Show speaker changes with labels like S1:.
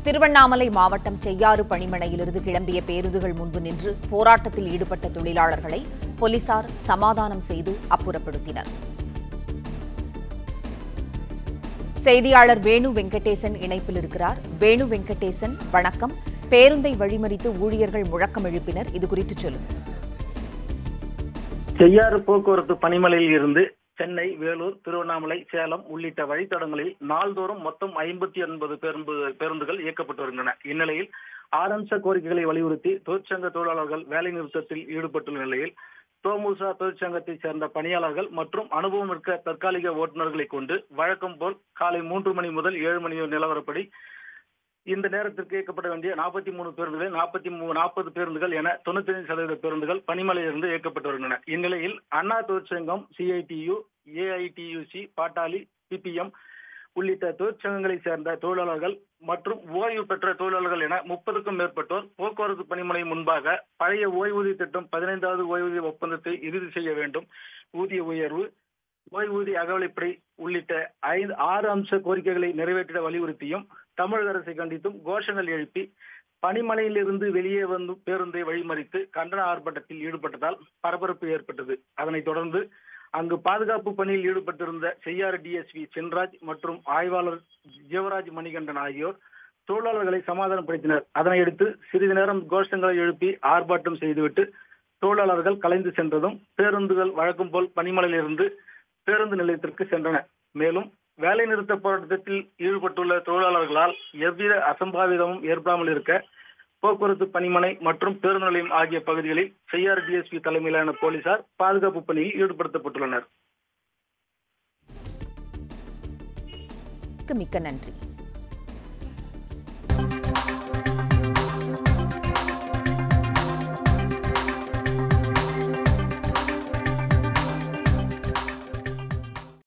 S1: திருவண்ணாமலை மாவட்டம் செய்யாறு பணிமனையிலிருந்து கிளம்பிய பேருந்துகள் முன்பு நின்று போராட்டத்தில் ஈடுபட்ட தொழிலாளர்களை போலீசார் சமாதானம் செய்து அப்புறப்படுத்தினர் செய்தியாளர் வேணு வெங்கடேசன் இணைப்பில் இருக்கிறார் வேணு வெங்கடேசன் வணக்கம் பேருந்தை வழிமறித்து ஊழியர்கள் முழக்கம் எழுப்பினர் இது குறித்து சொல்லுங்க
S2: செய்யாறு போக்குவரத்து பணிமனையில் இருந்து சென்னை வேலூர் திருவண்ணாமலை சேலம் உள்ளிட்ட வழித்தடங்களில் நாள்தோறும் மொத்தம் ஐம்பத்தி ஒன்பது பேருந்து பேருந்துகள் இயக்கப்பட்டு வருகின்றன இந்நிலையில் ஆறு அம்ச கோரிக்கைகளை வலியுறுத்தி தொழிற்சங்க தொழிலாளர்கள் வேலை நிறுத்தத்தில் ஈடுபட்டுள்ள நிலையில் தோமுசா தொழிற்சங்கத்தைச் சேர்ந்த பணியாளர்கள் மற்றும் அனுபவம் இருக்க தற்காலிக ஓட்டுநர்களை கொண்டு வழக்கம் போல் காலை மூன்று மணி முதல் ஏழு மணி நிலவரப்படி இந்த நேரத்திற்கு இயக்கப்பட வேண்டிய நாற்பத்தி மூணு பேருந்துகள் நாற்பத்தி மூணு நாற்பது பேருந்துகள் என தொண்ணூத்தி ஐந்து சதவீத பேருந்துகள் பனிமலையிலிருந்து இயக்கப்பட்டு வருகின்றன இந்நிலையில் அண்ணா தொழிற்சங்கம் சிஐடியு ஏஐடியுசி பாட்டாளி சிபிஎம் உள்ளிட்ட தொழிற்சங்கங்களை சேர்ந்த தொழிலாளர்கள் மற்றும் ஓய்வு பெற்ற தொழிலாளர்கள் என முப்பதுக்கும் மேற்பட்டோர் போக்குவரத்து பணிமனை முன்பாக பழைய ஓய்வூதிய திட்டம் பதினைந்தாவது ஓய்வூதிய ஒப்பந்தத்தை இறுதி செய்ய வேண்டும் ஊதிய உயர்வு ஓய்வூதிய அகவலைப்படை உள்ளிட்ட ஐந்து ஆறு அம்ச கோரிக்கைகளை நிறைவேற்றிட வலியுறுத்தியும் தமிழக அரசை கண்டித்தும் கோஷங்கள் எழுப்பி பனிமலையிலிருந்து வெளியே வந்து பேருந்தை வழிமறித்து கண்டன ஆர்ப்பாட்டத்தில் ஈடுபட்டதால் பரபரப்பு ஏற்பட்டது அதனைத் தொடர்ந்து அங்கு பாதுகாப்பு பணியில் ஈடுபட்டிருந்த செய்யாறு டிஎஸ்பி சென்ராஜ் மற்றும் ஆய்வாளர் ஜீவராஜ் மணிகண்டன் ஆகியோர் தொழிலாளர்களை சமாதானப்படுத்தினர் அதனையடுத்து சிறிது நேரம் கோஷங்களை எழுப்பி ஆர்ப்பாட்டம் செய்துவிட்டு தொழிலாளர்கள் கலைந்து சென்றதும் பேருந்துகள் வழக்கம் போல் பனிமலையிலிருந்து பேருந்து நிலையத்திற்கு சென்றன மேலும் வேலை நிறுத்த போராட்டத்தில் ஈடுபட்டுள்ள தொழிலாளர்களால் எவ்வித அசம்பாவிதமும் ஏற்படாமல் இருக்க போக்குவரத்து பணிமனை மற்றும் பேருந்து நிலையம் ஆகிய பகுதிகளில் செய்யாறு டிஎஸ்பி தலைமையிலான போலீசார் பாதுகாப்பு பணியில் ஈடுபடுத்தப்பட்டுள்ளனர்
S1: மிக்க நன்றி